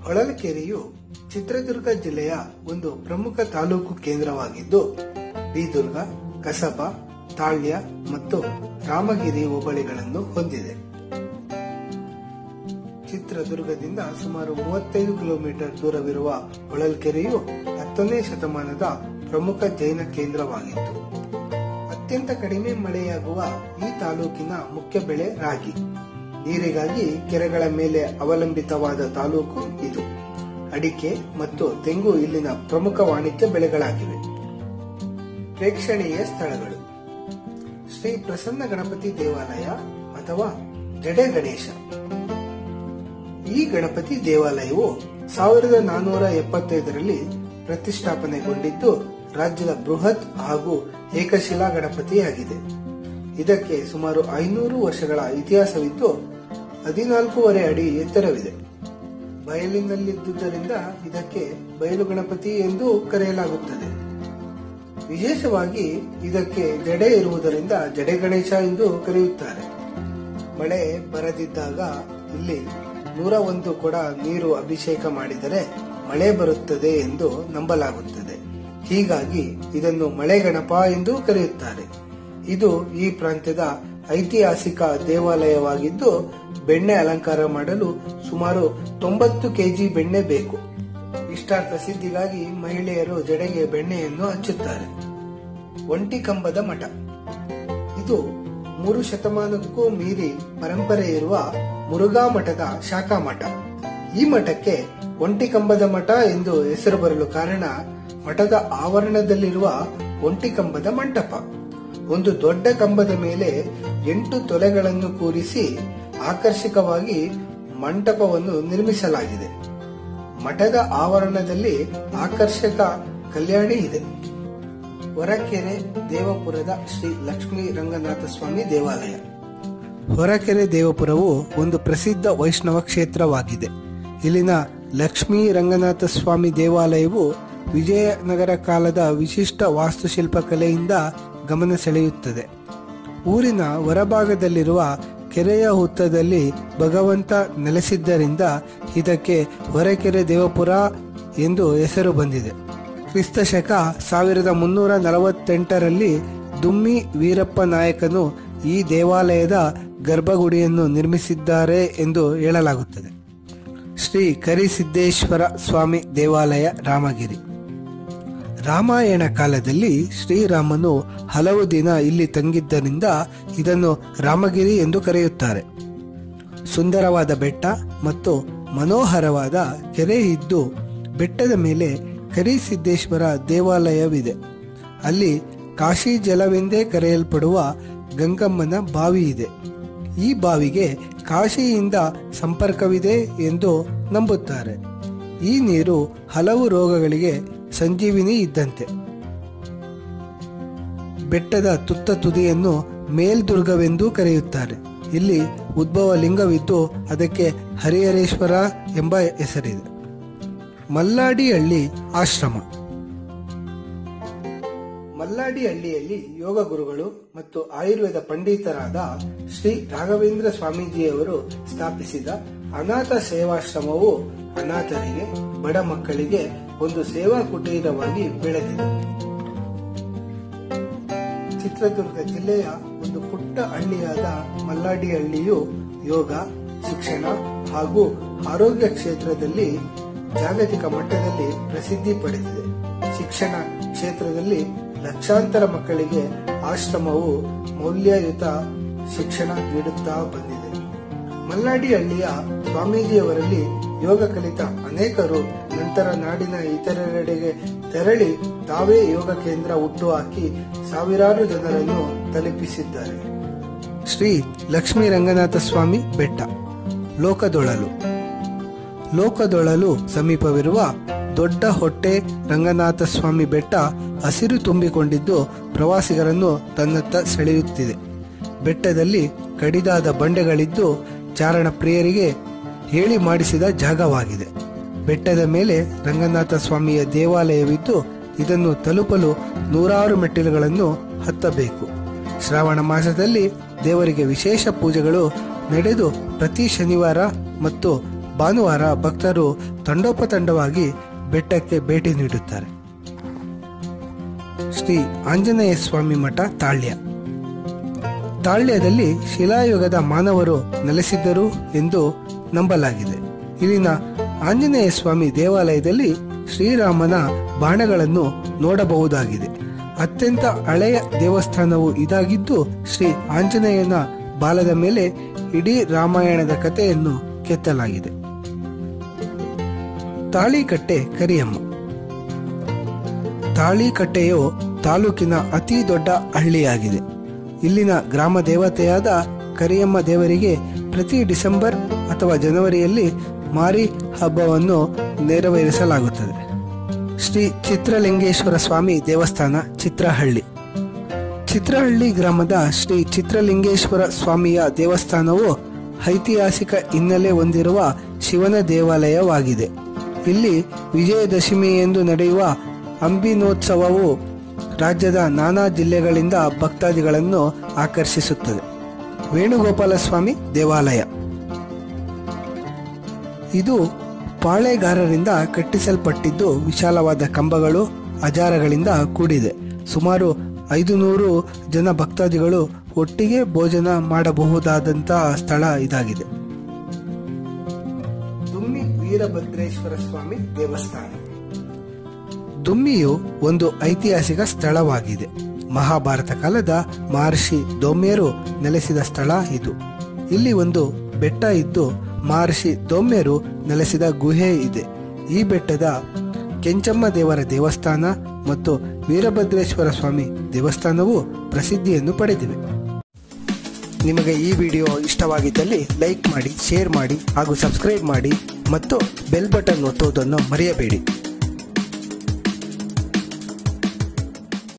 ಹೊಳಲ್ಕೆರೆಯು ಚಿತ್ರದುರ್ಗ ಜಿಲ್ಲೆಯ ಒಂದು ಪ್ರಮುಖ ತಾಲೂಕು ಕೇಂದ್ರವಾಗಿದ್ದು ಬೀದುರ್ಗ ಕಸಬ ತಾಳ್ಯ ಮತ್ತು ರಾಮಗಿರಿ ಹೋಬಳಿಗಳನ್ನು ಹೊಂದಿದೆ ಚಿತ್ರದುರ್ಗದಿಂದ ಸುಮಾರು ಮೂವತ್ತೈದು ಕಿಲೋಮೀಟರ್ ದೂರವಿರುವ ಹೊಳಲ್ಕೆರೆಯು ಹತ್ತನೇ ಶತಮಾನದ ಪ್ರಮುಖ ಜೈನ ಕೇಂದ್ರವಾಗಿತ್ತು ಅತ್ಯಂತ ಕಡಿಮೆ ಮಳೆಯಾಗುವ ಈ ತಾಲೂಕಿನ ಮುಖ್ಯ ಬೆಳೆ ರಾಗಿ ನೀರಿಗಾಗಿ ಕೆರೆಗಳ ಮೇಲೆ ಅವಲಂಬಿತವಾದ ತಾಲೂಕು ಇದು ಅಡಿಕೆ ಮತ್ತು ತೆಂಗು ಇಲ್ಲಿನ ಪ್ರಮುಖ ವಾಣಿಜ್ಯ ಬೆಳೆಗಳಾಗಿವೆ ಪ್ರೇಕ್ಷಣೀಯ ಸ್ಥಳಗಳು ಶ್ರೀ ಪ್ರಸನ್ನ ಗಣಪತಿ ದೇವಾಲಯ ಅಥವಾ ಜಡೆ ಗಣೇಶ ಈ ಗಣಪತಿ ದೇವಾಲಯವು ಸಾವಿರದ ನಾನೂರ ಎಪ್ಪತ್ತೈದರಲ್ಲಿ ಪ್ರತಿಷ್ಠಾಪನೆಗೊಂಡಿದ್ದು ರಾಜ್ಯದ ಬೃಹತ್ ಹಾಗೂ ಏಕಶಿಲಾ ಗಣಪತಿಯಾಗಿದೆ ಇದಕ್ಕೆ ಸುಮಾರು ಐನೂರು ವರ್ಷಗಳ ಇತಿಹಾಸವಿದ್ದು ಹದಿನಾಲ್ಕೂವರೆ ಅಡಿ ಎತ್ತರವಿದೆ ಬಯಲಿನಲ್ಲಿದ್ದುದರಿಂದ ಇದಕ್ಕೆ ಬಯಲು ಗಣಪತಿ ಎಂದು ಕರೆಯಲಾಗುತ್ತದೆ ವಿಶೇಷವಾಗಿ ಇದಕ್ಕೆ ಜಡೆ ಇರುವುದರಿಂದ ಜಡೆ ಗಣೇಶ ಎಂದು ಕರೆಯುತ್ತಾರೆ ಮಳೆ ಬರದಿದ್ದಾಗ ಇಲ್ಲಿ ನೂರ ಒಂದು ಕೊಡ ನೀರು ಅಭಿಷೇಕ ಮಾಡಿದರೆ ಮಳೆ ಬರುತ್ತದೆ ಎಂದು ನಂಬಲಾಗುತ್ತದೆ ಹೀಗಾಗಿ ಇದನ್ನು ಮಳೆ ಗಣಪ ಎಂದು ಕರೆಯುತ್ತಾರೆ ಇದು ಈ ಪ್ರಾಂತ್ಯದ ಐತಿಹಾಸಿಕ ದೇವಾಲಯವಾಗಿದ್ದು ಬೆಣ್ಣೆ ಅಲಂಕಾರ ಮಾಡಲು ಸುಮಾರು ತೊಂಬತ್ತು ಕೆಜಿ ಬೆಣ್ಣೆ ಬೇಕು ಇಷ್ಟಾರ್ಥ ಸಿದ್ಧಿಗಾಗಿ ಮಹಿಳೆಯರು ಜಡೆಗೆ ಬೆಣ್ಣೆಯನ್ನು ಹಚ್ಚುತ್ತಾರೆ ಒಂಟಿ ಕಂಬದ ಮಠ ಇದು ಮೂರು ಶತಮಾನಕ್ಕೂ ಮೀರಿ ಪರಂಪರೆ ಇರುವ ಮುರುಘಾ ಮಠದ ಶಾಖಾ ಮಠ ಈ ಮಠಕ್ಕೆ ಒಂಟಿ ಕಂಬದ ಮಠ ಎಂದು ಹೆಸರು ಬರಲು ಕಾರಣ ಮಠದ ಆವರಣದಲ್ಲಿರುವ ಒಂಟಿ ಕಂಬದ ಮಂಟಪ ಒಂದು ದೊಡ್ಡ ಕಂಬದ ಮೇಲೆ ಎಂಟು ತೊಲೆಗಳನ್ನು ಕೂರಿಸಿ ಆಕರ್ಷಕವಾಗಿ ಮಂಟಪವನ್ನು ನಿರ್ಮಿಸಲಾಗಿದೆ ಮಠದ ಆವರಣದಲ್ಲಿ ಆಕರ್ಷಕ ಕಲ್ಯಾಣಿ ಇದೆ ಹೊರಕೆರೆ ದೇವಪುರದ ಶ್ರೀ ಲಕ್ಷ್ಮೀ ರಂಗನಾಥ ಸ್ವಾಮಿ ದೇವಾಲಯ ಹೊರಕೆರೆ ದೇವಪುರವು ಒಂದು ಪ್ರಸಿದ್ಧ ವೈಷ್ಣವ ಕ್ಷೇತ್ರವಾಗಿದೆ ಇಲ್ಲಿನ ಲಕ್ಷ್ಮೀ ರಂಗನಾಥ ಸ್ವಾಮಿ ದೇವಾಲಯವು ವಿಜಯನಗರ ಕಾಲದ ವಿಶಿಷ್ಟ ವಾಸ್ತುಶಿಲ್ಪ ಕಲೆಯಿಂದ ಗಮನ ಸೆಳೆಯುತ್ತದೆ ಊರಿನ ಹೊರಭಾಗದಲ್ಲಿರುವ ಕೆರೆಯ ಹುತ್ತದಲ್ಲಿ ಭಗವಂತ ನೆಲೆಸಿದ್ದರಿಂದ ಇದಕ್ಕೆ ಹೊರಕೆರೆ ದೇವಪುರ ಎಂದು ಹೆಸರು ಬಂದಿದೆ ಕ್ರಿಸ್ತ ಶಕ ಸಾವಿರದ ಮುನ್ನೂರ ನಲವತ್ತೆಂಟರಲ್ಲಿ ದುಮ್ಮಿ ವೀರಪ್ಪ ನಾಯಕನು ಈ ದೇವಾಲಯದ ಗರ್ಭಗುಡಿಯನ್ನು ನಿರ್ಮಿಸಿದ್ದಾರೆ ಎಂದು ಹೇಳಲಾಗುತ್ತದೆ ಶ್ರೀ ಕರಿಸಿದ್ದೇಶ್ವರ ಸ್ವಾಮಿ ದೇವಾಲಯ ರಾಮಗಿರಿ ರಾಮಾಯಣ ಕಾಲದಲ್ಲಿ ಶ್ರೀರಾಮನು ಹಲವು ದಿನ ಇಲ್ಲಿ ತಂಗಿದ್ದರಿಂದ ಇದನ್ನು ರಾಮಗಿರಿ ಎಂದು ಕರೆಯುತ್ತಾರೆ ಸುಂದರವಾದ ಬೆಟ್ಟ ಮತ್ತು ಮನೋಹರವಾದ ಕೆರೆ ಇದ್ದು ಬೆಟ್ಟದ ಮೇಲೆ ಕರಿಸಿದ್ದೇಶ್ವರ ದೇವಾಲಯವಿದೆ ಅಲ್ಲಿ ಕಾಶಿ ಜಲವೆಂದೇ ಕರೆಯಲ್ಪಡುವ ಗಂಗಮ್ಮನ ಬಾವಿ ಇದೆ ಈ ಬಾವಿಗೆ ಕಾಶಿಯಿಂದ ಸಂಪರ್ಕವಿದೆ ಎಂದು ನಂಬುತ್ತಾರೆ ಈ ನೀರು ಹಲವು ರೋಗಗಳಿಗೆ ಸಂಜೀವಿನಿ ಇದ್ದಂತೆ ಬೆಟ್ಟದ ತುತ್ತ ತುದಿಯನ್ನು ಮೇಲ್ದುರ್ಗವೆಂದೂ ಕರೆಯುತ್ತಾರೆ ಇಲ್ಲಿ ಉದ್ಭವ ಲಿಂಗವಿದ್ದು ಅದಕ್ಕೆ ಹರಿಹರೇಶ್ವರ ಎಂಬ ಹೆಸರಿದೆ ಮಲ್ಲಾಡಿಹಳ್ಳಿ ಆಶ್ರಮ ಮಲ್ಲಾಡಿಹಳ್ಳಿಯಲ್ಲಿ ಯೋಗ ಗುರುಗಳು ಮತ್ತು ಆಯುರ್ವೇದ ಪಂಡಿತರಾದ ಶ್ರೀ ರಾಘವೇಂದ್ರ ಸ್ವಾಮೀಜಿಯವರು ಸ್ಥಾಪಿಸಿದ ಅನಾಥ ಸೇವಾಶ್ರಮವು ಅನಾಥರಿಗೆ ಬಡ ಮಕ್ಕಳಿಗೆ ಒಂದು ಸೇವಾ ಕುಟೀರವಾಗಿ ಬೆಳೆದಿದೆ ಚಿತ್ರದುರ್ಗ ಜಿಲ್ಲೆಯ ಒಂದು ಪುಟ್ಟ ಹಳ್ಳಿಯಾದ ಮಲ್ಲಾಡಿಹಳ್ಳಿಯು ಯೋಗ ಶಿಕ್ಷಣ ಹಾಗೂ ಆರೋಗ್ಯ ಕ್ಷೇತ್ರದಲ್ಲಿ ಜಾಗತಿಕ ಮಟ್ಟದಲ್ಲಿ ಪ್ರಸಿದ್ಧಿ ಪಡೆದಿದೆ ಶಿಕ್ಷಣ ಕ್ಷೇತ್ರದಲ್ಲಿ ಲಕ್ಷಾಂತರ ಮಕ್ಕಳಿಗೆ ಆಶ್ರಮವು ಮೌಲ್ಯಯುತ ಶಿಕ್ಷಣ ನೀಡುತ್ತಾ ಬಂದಿದೆ ಮಲ್ಲಾಡಿಹಳ್ಳಿಯ ಸ್ವಾಮೀಜಿಯವರಲ್ಲಿ ಯೋಗ ಕಲಿತ ಅನೇಕರು ನಂತರ ನಾಡಿನ ಇತರೆಡೆಗೆ ತೆರಳಿ ತಾವೇ ಯೋಗ ಕೇಂದ್ರ ಹುಟ್ಟುಹಾಕಿ ಸಾವಿರಾರು ಜನರನ್ನು ತಲುಪಿಸಿದ್ದಾರೆ ಶ್ರೀ ಲಕ್ಷ್ಮೀ ರಂಗನಾಥ ಸ್ವಾಮಿ ಬೆಟ್ಟ ಲೋಕದೊಳಲು ಲೋಕದೊಳಲು ಸಮೀಪವಿರುವ ದೊಡ್ಡ ಹೊಟ್ಟೆ ರಂಗನಾಥ ಸ್ವಾಮಿ ಬೆಟ್ಟ ಹಸಿರು ತುಂಬಿಕೊಂಡಿದ್ದು ಪ್ರವಾಸಿಗರನ್ನು ತನ್ನತ್ತ ಸೆಳೆಯುತ್ತಿದೆ ಬೆಟ್ಟದಲ್ಲಿ ಕಡಿದಾದ ಬಂಡೆಗಳಿದ್ದು ಚಾರಣ ಪ್ರಿಯರಿಗೆ ಹೇಳಿ ಮಾಡಿಸಿದ ಜಾಗವಾಗಿದೆ ಬೆಟ್ಟದ ಮೇಲೆ ರಂಗನಾಥ ಸ್ವಾಮಿಯ ದೇವಾಲಯವಿದ್ದು ಇದನ್ನು ತಲುಪಲು ನೂರಾರು ಮೆಟ್ಟಿಲುಗಳನ್ನು ಹತ್ತಬೇಕು ಶ್ರಾವಣ ಮಾಸದಲ್ಲಿ ದೇವರಿಗೆ ವಿಶೇಷ ಪೂಜೆಗಳು ನಡೆದು ಪ್ರತಿ ಶನಿವಾರ ಮತ್ತು ಭಾನುವಾರ ಭಕ್ತರು ತಂಡೋಪತಂಡವಾಗಿ ಬೆಟ್ಟಕ್ಕೆ ಭೇಟಿ ನೀಡುತ್ತಾರೆ ಶ್ರೀ ಆಂಜನೇಯ ಸ್ವಾಮಿ ಮಠ ತಾಳ್ಯ ತಾಳ್ಯದಲ್ಲಿ ಶಿಲಾಯುಗದ ಮಾನವರು ನೆಲೆಸಿದ್ದರು ಎಂದು ನಂಬಲಾಗಿದೆ ಇಲ್ಲಿನ ಆಂಜನೇಯ ಸ್ವಾಮಿ ದೇವಾಲಯದಲ್ಲಿ ಶ್ರೀರಾಮನ ಬಾಣಗಳನ್ನು ನೋಡಬಹುದಾಗಿದೆ ಅತ್ಯಂತ ಹಳೆಯ ದೇವಸ್ಥಾನವು ಇದಾಗಿದ್ದು ಶ್ರೀ ಆಂಜನೇಯನ ಬಾಲದ ಮೇಲೆ ಇಡೀ ರಾಮಾಯಣದ ಕಥೆಯನ್ನು ಕೆತ್ತಲಾಗಿದೆ ತಾಳಿಕಟ್ಟೆ ಕರಿಯಮ್ಮ ತಾಳಿಕಟ್ಟೆಯು ತಾಲೂಕಿನ ಅತಿ ದೊಡ್ಡ ಹಳ್ಳಿಯಾಗಿದೆ ಇಲ್ಲಿನ ಗ್ರಾಮ ದೇವತೆಯಾದ ಕರಿಯಮ್ಮ ದೇವರಿಗೆ ಪ್ರತಿ ಡಿಸೆಂಬರ್ ಅಥವಾ ಜನವರಿಯಲ್ಲಿ ಮಾರಿ ಹಬ್ಬವನ್ನು ನೆರವೇರಿಸಲಾಗುತ್ತದೆ ಶ್ರೀ ಚಿತ್ರಲಿಂಗೇಶ್ವರ ಸ್ವಾಮಿ ದೇವಸ್ಥಾನ ಚಿತ್ರಹಳ್ಳಿ ಚಿತ್ರಹಳ್ಳಿ ಗ್ರಾಮದ ಶ್ರೀ ಚಿತ್ರಲಿಂಗೇಶ್ವರ ಸ್ವಾಮಿಯ ದೇವಸ್ಥಾನವು ಐತಿಹಾಸಿಕ ಹಿನ್ನೆಲೆ ಹೊಂದಿರುವ ಶಿವನ ದೇವಾಲಯವಾಗಿದೆ ಇಲ್ಲಿ ವಿಜಯದಶಮಿ ಎಂದು ನಡೆಯುವ ಅಂಬಿನೋತ್ಸವವು ರಾಜ್ಯದ ನಾನಾ ಜಿಲ್ಲೆಗಳಿಂದ ಭಕ್ತಾದಿಗಳನ್ನು ಆಕರ್ಷಿಸುತ್ತದೆ ವೇಣುಗೋಪಾಲ ಸ್ವಾಮಿ ದೇವಾಲಯ ಇದು ಪಾಳೆಗಾರರಿಂದ ಕಟ್ಟಿಸಲ್ಪಟ್ಟಿದ್ದು ವಿಶಾಲವಾದ ಕಂಬಗಳು ಅಜಾರಗಳಿಂದ ಕೂಡಿದೆ ಸುಮಾರು ಐದು ನೂರು ಜನ ಭಕ್ತಾದಿಗಳು ಒಟ್ಟಿಗೆ ಭೋಜನ ಮಾಡಬಹುದಾದಂತಹ ಸ್ಥಳ ಇದಾಗಿದೆ ದುಮ್ಮಿ ವೀರಭದ್ರೇಶ್ವರ ಸ್ವಾಮಿ ದೇವಸ್ಥಾನ ದುಮ್ಮಿಯು ಒಂದು ಐತಿಹಾಸಿಕ ಸ್ಥಳವಾಗಿದೆ ಮಹಾಭಾರತ ಕಾಲದ ಮಹರ್ಷಿ ದೌಮ್ಯರು ನೆಲೆಸಿದ ಸ್ಥಳ ಇದು ಇಲ್ಲಿ ಒಂದು ಬೆಟ್ಟ ಇದ್ದು ಮಹರ್ಷಿ ದೌಮ್ಯರು ನೆಲೆಸಿದ ಗುಹೆ ಇದೆ ಈ ಬೆಟ್ಟದ ಕೆಂಚಮ್ಮ ದೇವರ ದೇವಸ್ಥಾನ ಮತ್ತು ವೀರಭದ್ರೇಶ್ವರ ಸ್ವಾಮಿ ದೇವಸ್ಥಾನವು ಪ್ರಸಿದ್ಧಿಯನ್ನು ಪಡೆದಿವೆ ನಿಮಗೆ ಈ ವಿಡಿಯೋ ಇಷ್ಟವಾಗಿದ್ದಲ್ಲಿ ಲೈಕ್ ಮಾಡಿ ಶೇರ್ ಮಾಡಿ ಹಾಗೂ ಸಬ್ಸ್ಕ್ರೈಬ್ ಮಾಡಿ ಮತ್ತು ಬೆಲ್ ಬಟನ್ ಒತ್ತುವುದನ್ನು ಮರೆಯಬೇಡಿ